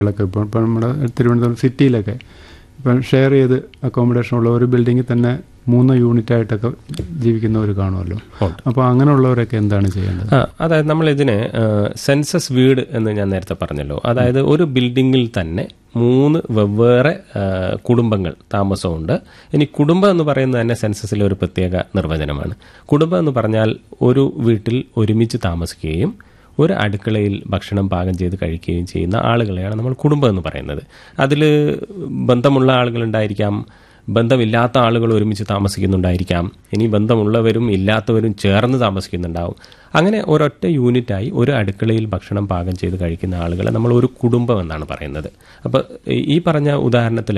ൊക്കെ ഇപ്പോൾ ഇപ്പം നമ്മുടെ തിരുവനന്തപുരം സിറ്റിയിലൊക്കെ ഇപ്പം ഷെയർ ചെയ്ത് അക്കോമഡേഷൻ ഉള്ള ഒരു ബിൽഡിങ്ങിൽ തന്നെ മൂന്ന് യൂണിറ്റ് ആയിട്ടൊക്കെ ജീവിക്കുന്നവർ കാണുമല്ലോ ഉണ്ട്. അപ്പോൾ അങ്ങനെയുള്ളവരൊക്കെ എന്താണ് ചെയ്യേണ്ടത് ആ അതായത് നമ്മൾ ഇതിന് സെൻസസ് വീട് എന്ന് ഞാൻ നേരത്തെ പറഞ്ഞല്ലോ അതായത് ഒരു ബിൽഡിങ്ങിൽ തന്നെ മൂന്ന് വെവ്വേറെ ആ, കുടുംബങ്ങൾ താമസമുണ്ട് ഇനി കുടുംബം എന്ന് പറയുന്നത് തന്നെ സെൻസസിലെ ഒരു പ്രത്യേക നിർവചനമാണ് കുടുംബം എന്ന് പറഞ്ഞാൽ ഒരു വീട്ടിൽ ഒരുമിച്ച് താമസിക്കുകയും ഒരു അടുക്കളയിൽ ഭക്ഷണം പാകം ചെയ്ത് കഴിക്കുകയും ചെയ്യുന്ന ആളുകളെയാണ് നമ്മൾ കുടുംബം എന്ന് പറയുന്നത് അതിൽ ബന്ധമുള്ള ആളുകളുണ്ടായിരിക്കാം ബന്ധമില്ലാത്ത ആളുകൾ ഒരുമിച്ച് താമസിക്കുന്നുണ്ടായിരിക്കാം ഇനി ബന്ധമുള്ളവരും ഇല്ലാത്തവരും ചേർന്ന് താമസിക്കുന്നുണ്ടാവും അങ്ങനെ ഒരൊറ്റ യൂണിറ്റായി ഒരു അടുക്കളയിൽ ഭക്ഷണം പാകം ചെയ്ത് കഴിക്കുന്ന ആളുകളെ നമ്മൾ ഒരു കുടുംബം എന്നാണ് പറയുന്നത് അപ്പോൾ ഈ പറഞ്ഞ ഉദാഹരണത്തിൽ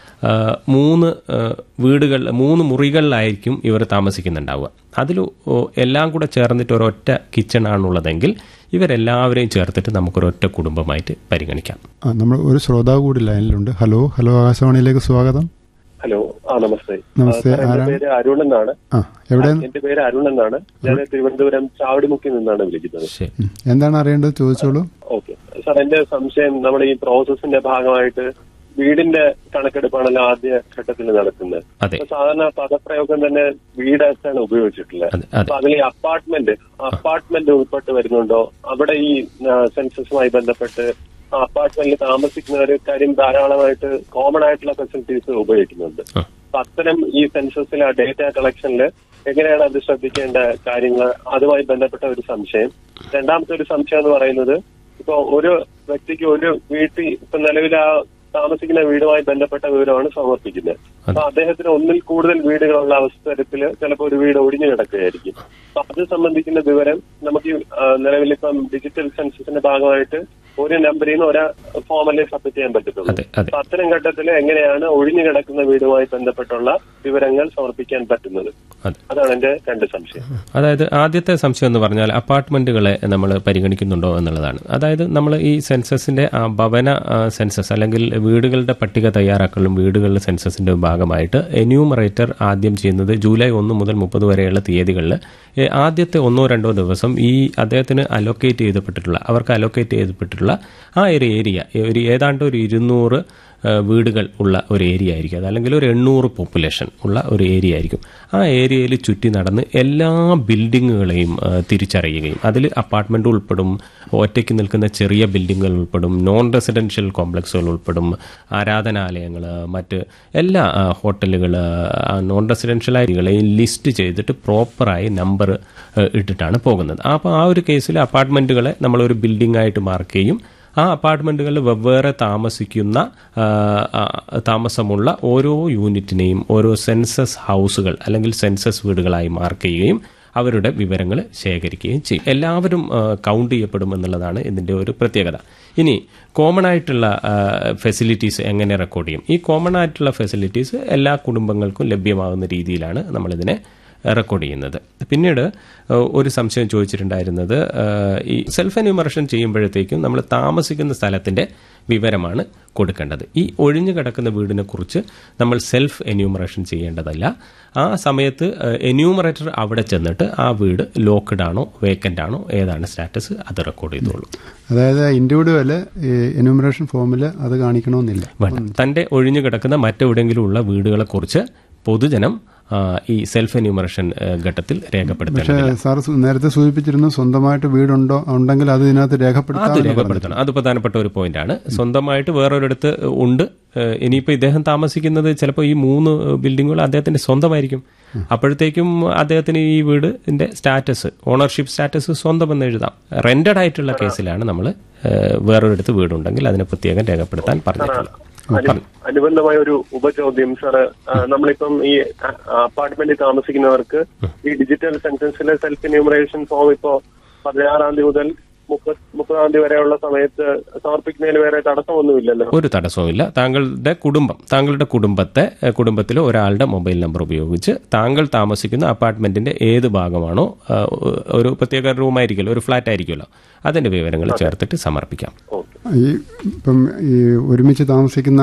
മൂന്ന് ആ, വീടുകൾ മൂന്ന് മുറികളിലായിരിക്കും ഇവർ താമസിക്കുന്നുണ്ടാവുക അതിൽ എല്ലാം കൂടെ ചേർന്നിട്ട് ഒരൊറ്റ കിച്ചണാണുള്ളതെങ്കിൽ ഇവരെല്ലാവരെയും ചേർത്തിട്ട് നമുക്കൊരൊറ്റ കുടുംബമായിട്ട് പരിഗണിക്കാം ആ നമ്മൾ ഒരു ശ്രോതാവ് കൂടി ലൈനിലുണ്ട് ഹലോ ഹലോ ആകാശവാണിയിലേക്ക് സ്വാഗതം ഹലോ ആ നമസ്തേ നമസ്തേ, ആ, സാർ, എന്റെ ആരാണ്? പേര് അരുൺ എന്നാണ് ആ എവിടെ എന്റെ പേര് അരുൺ എന്നാണ് ഞാൻ തിരുവനന്തപുരം ചാവടിമുക്കിൽ നിന്നാണ് വിളിക്കുന്നത് ശരി ഉം. എന്താണ് അറിയേണ്ടത് ചോദിച്ചോളൂ ഓക്കെ സാർ എന്റെ സംശയം നമ്മുടെ ഈ പ്രോസസ്സിന്റെ ഭാഗമായിട്ട് വീടിന്റെ കണക്കെടുപ്പാണല്ലോ ആദ്യ ഘട്ടത്തിൽ നടക്കുന്നത് അതെ അപ്പൊ സാധാരണ പദപ്രയോഗം തന്നെ വീടായിട്ടാണ് ഉപയോഗിച്ചിട്ടുള്ളത് അതെ അതെ അപ്പൊ അതിൽ ഈ അപ്പാർട്ട്മെന്റ് അപ്പാർട്ട്മെന്റ് ഉൾപ്പെട്ട് വരുന്നുണ്ടോ അവിടെ ഈ സെൻസസുമായി ബന്ധപ്പെട്ട് അപ്പാർട്ട്മെന്റിൽ താമസിക്കുന്നവർ കാര്യം ധാരാളമായിട്ട് കോമൺ ആയിട്ടുള്ള ഫെസിലിറ്റീസ് ഉപയോഗിക്കുന്നുണ്ട് ആ. അപ്പൊ അത്തരം ഈ സെൻസസിൽ ആ ഡേറ്റ കളക്ഷനിൽ എങ്ങനെയാണ് അത് ശ്രദ്ധിക്കേണ്ട കാര്യങ്ങൾ അതുമായി ബന്ധപ്പെട്ട ഒരു സംശയം രണ്ടാമത്തെ ഒരു സംശയം എന്ന് പറയുന്നത് ഇപ്പൊ ഒരു വ്യക്തിക്ക് ഒരു വീട്ടിൽ ഇപ്പൊ നിലവിൽ ആ താമസിക്കുന്ന വീടുമായി ബന്ധപ്പെട്ട വിവരമാണ് സമർപ്പിക്കുന്നത് അപ്പൊ അദ്ദേഹത്തിന് ഒന്നിൽ കൂടുതൽ വീടുകളുള്ള അവസരത്തിൽ ചിലപ്പോൾ ഒരു വീട് ഒഴിഞ്ഞു കിടക്കുകയായിരിക്കും അപ്പൊ അത് സംബന്ധിക്കുന്ന വിവരം നമുക്ക് ഈ, ആ, നിലവിലിപ്പം ഡിജിറ്റൽ സെൻസസിന്റെ ഭാഗമായിട്ട് ഒരു നമ്പറിൽ നിന്ന് ഒരാ ഫോമല്ലേ സബ്മിറ്റ് ചെയ്യാൻ പറ്റത്തുള്ളൂ അതെ അതെ അപ്പൊ അത്തരം ഘട്ടത്തിൽ എങ്ങനെയാണ് ഒഴിഞ്ഞു കിടക്കുന്ന വീടുമായി ബന്ധപ്പെട്ടുള്ള വിവരങ്ങൾ സമർപ്പിക്കാൻ പറ്റുന്നത് അതെ അതാണ് എന്റെ രണ്ട് സംശയം അതായത് ആദ്യത്തെ സംശയം എന്ന് പറഞ്ഞാൽ അപ്പാർട്ട്മെന്റുകളെ നമ്മൾ പരിഗണിക്കുന്നുണ്ടോ എന്നുള്ളതാണ് അതായത് നമ്മൾ ഈ സെൻസസിന്റെ ആ ഭവന ആ, സെൻസസ് അല്ലെങ്കിൽ വീടുകളുടെ പട്ടിക തയ്യാറാക്കലും വീടുകളുടെ സെൻസസിന്റെ ഭാഗമായിട്ട് എന്യൂമറേറ്റർ ആദ്യം ചെയ്യുന്നത് ജൂലൈ ഒന്ന് മുതൽ മുപ്പത് വരെയുള്ള തീയതികളിൽ ഏ, ആദ്യത്തെ ഒന്നോ രണ്ടോ ദിവസം ഈ അദ്ദേഹത്തിന് അലോക്കേറ്റ് ചെയ്തപ്പെട്ടിട്ടുള്ള അവർക്ക് അലോക്കേറ്റ് ചെയ്തപ്പെട്ടിട്ടുള്ള ആ ഒരു ഏരിയ ഒരു ഏതാണ്ട് ഒരു ഇരുന്നൂറ് ആ, വീടുകൾ ഉള്ള ഒരു ഏരിയ ആയിരിക്കും അത് അല്ലെങ്കിൽ ഒരു എണ്ണൂറ് പോപ്പുലേഷൻ ഉള്ള ഒരു ഏരിയ ആയിരിക്കും ആ ഏരിയയിൽ ചുറ്റി നടന്ന് എല്ലാ ബിൽഡിങ്ങുകളെയും ആ, തിരിച്ചറിയുകയും അതിൽ അപ്പാർട്ട്മെൻറ്റ് ഉൾപ്പെടും ഒറ്റയ്ക്ക് നിൽക്കുന്ന ചെറിയ ബിൽഡിങ്ങുകൾ ഉൾപ്പെടും നോൺ റെസിഡൻഷ്യൽ കോംപ്ലക്സുകൾ ഉൾപ്പെടും ആരാധനാലയങ്ങൾ മറ്റ് എല്ലാ ഹോട്ടലുകൾ നോൺ റെസിഡൻഷ്യൽ ഏരിയകളെയും ലിസ്റ്റ് ചെയ്തിട്ട് പ്രോപ്പറായി നമ്പർ ഇട്ടിട്ടാണ് പോകുന്നത് അപ്പോൾ ആ ഒരു കേസിൽ അപ്പാർട്ട്മെൻറ്റുകളെ നമ്മളൊരു ബിൽഡിംഗ് ആയിട്ട് മാർക്ക് ചെയ്യും ആ അപ്പാർട്ട്മെൻറ്റുകളിൽ വെവ്വേറെ താമസിക്കുന്ന ആ, ആ, താമസമുള്ള ഓരോ യൂണിറ്റിനെയും ഓരോ സെൻസസ് ഹൗസുകൾ അല്ലെങ്കിൽ സെൻസസ് വീടുകളായി മാർക്ക് ചെയ്യുകയും അവരുടെ വിവരങ്ങൾ ശേഖരിക്കുകയും ചെയ്യും എല്ലാവരും ആ, കൗണ്ട് ചെയ്യപ്പെടും എന്നുള്ളതാണ് ഇതിൻ്റെ ഒരു പ്രത്യേകത ഇനി കോമൺ ആയിട്ടുള്ള ഫെസിലിറ്റീസ് എങ്ങനെ റെക്കോർഡ് ചെയ്യും ഈ കോമൺ ആയിട്ടുള്ള ഫെസിലിറ്റീസ് എല്ലാ കുടുംബങ്ങൾക്കും ലഭ്യമാകുന്ന രീതിയിലാണ് നമ്മളിതിനെ റെക്കോർഡ് ചെയ്യുന്നത് പിന്നീട് ഏഹ്, ഒരു സംശയം ചോദിച്ചിട്ടുണ്ടായിരുന്നത് ഏഹ്, ഈ സെൽഫ് എന്യൂമറേഷൻ ചെയ്യുമ്പോഴത്തേക്കും നമ്മൾ താമസിക്കുന്ന സ്ഥലത്തിൻ്റെ വിവരമാണ് കൊടുക്കേണ്ടത് ഈ ഒഴിഞ്ഞു കിടക്കുന്ന വീടിനെ കുറിച്ച് നമ്മൾ സെൽഫ് എന്യൂമറേഷൻ ചെയ്യേണ്ടതല്ല ആ സമയത്ത് എന്യൂമറേറ്റർ അവിടെ ചെന്നിട്ട് ആ വീട് ലോക്ക്ഡ് ആണോ വേക്കൻ്റ് ആണോ ഏതാണ് സ്റ്റാറ്റസ് അത് റെക്കോർഡ് ചെയ്തോളൂ അതായത് ഇൻഡിവിജ്വൽ എന്യൂമറേഷൻ ഫോമിൽ അത് കാണിക്കണമെന്നില്ല വേണ്ട തൻ്റെ ഒഴിഞ്ഞു കിടക്കുന്ന മറ്റെവിടെയെങ്കിലും ഉള്ള വീടുകളെക്കുറിച്ച് പൊതുജനം ആ, ഈ സെൽഫ് എന്യൂമറേഷൻ ഘട്ടത്തിൽ രേഖപ്പെടുത്തേണ്ടത് പക്ഷേ സാർ സു- നേരത്തെ സൂചിപ്പിച്ചിരുന്നു സ്വന്തമായിട്ട് വീടുണ്ടോ ഉണ്ടെങ്കിൽ അത് ഇതിനകത്ത് അത് രേഖപ്പെടുത്താം രേഖപ്പെടുത്തണം അത് പ്രധാനപ്പെട്ട ഒരു പോയിന്റാണ് സ്വന്തമായിട്ട് വേറൊരിടത്ത് ഉണ്ട് ഏഹ് ഇനിയിപ്പോൾ ഇദ്ദേഹം താമസിക്കുന്നത് ചിലപ്പോൾ ഈ മൂന്ന് ബിൽഡിങ്ങുകൾ അദ്ദേഹത്തിന്റെ സ്വന്തമായിരിക്കും അപ്പോഴത്തേക്കും അദ്ദേഹത്തിന് ഈ വീടിന്റെ സ്റ്റാറ്റസ് ഓണർഷിപ്പ് സ്റ്റാറ്റസ് സ്വന്തം എന്ന് എഴുതാം റെന്റഡ് ആയിട്ടുള്ള കേസിലാണ് നമ്മൾ വേറൊരിടത്ത് വീടുണ്ടെങ്കിൽ അതിനെ പ്രത്യേകം രേഖപ്പെടുത്താൻ പറഞ്ഞിട്ടുള്ളത് അനു- അനുബന്ധമായ ഒരു ഉപചോദ്യം സാറ് ആ, നമ്മളിപ്പം ഈ അപ്പാർട്ട്മെന്റിൽ താമസിക്കുന്നവർക്ക് ഈ ഡിജിറ്റൽ സെൻസസിലെ സെൽഫ് എന്യൂമറേഷൻ ഫോം ഇപ്പോ പതിനാറാം തീയതി മുതൽ മുപ്പത് മുപ്പതാം തീയതി വരെയുള്ള സമയത്ത് സമർപ്പിക്കുന്നതിന് വേറെ തടസ്സമൊന്നുമില്ലല്ലോ ഒരു തടസ്സവുമില്ല താങ്കളുടെ കുടുംബം താങ്കളുടെ കുടുംബത്തെ ഏഹ്, കുടുംബത്തിലെ ഒരാളുടെ മൊബൈൽ നമ്പർ ഉപയോഗിച്ച് താങ്കൾ താമസിക്കുന്ന അപ്പാർട്ട്മെന്റിന്റെ ഏത് ഭാഗമാണോ ആ, ഒരു പ്രത്യേക റൂമായിരിക്കുമല്ലോ ഒരു ഫ്ലാറ്റ് ആയിരിക്കുമല്ലോ അതിന്റെ വിവരങ്ങൾ ചേർത്തിട്ട് സമർപ്പിക്കാം ഓക്കെ ഈ ഇപ്പം ഈ ഒരുമിച്ച് താമസിക്കുന്ന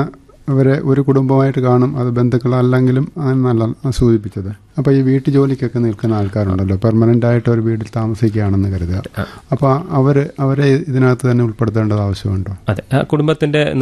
അവരെ ഒരു കുടുംബമായിട്ട് കാണും അത് ബന്ധുക്കളല്ലെങ്കിലും നല്ല സൂചിപ്പിച്ചത് അപ്പോൾ ഈ വീട്ടു ജോലിക്കൊക്കെ നിൽക്കുന്ന ആൾക്കാരുണ്ടല്ലോ പെർമനന്റ് ആയിട്ട് ഒരു വീട്ടിൽ താമസിക്കുകയാണെന്ന് കരുതുക അപ്പോൾ അവർ അവരെ ഇതിനകത്ത് തന്നെ ഉൾപ്പെടുത്തേണ്ടത് ആവശ്യമുണ്ടോ അതെ ആ കുടുംബത്തിന്റെ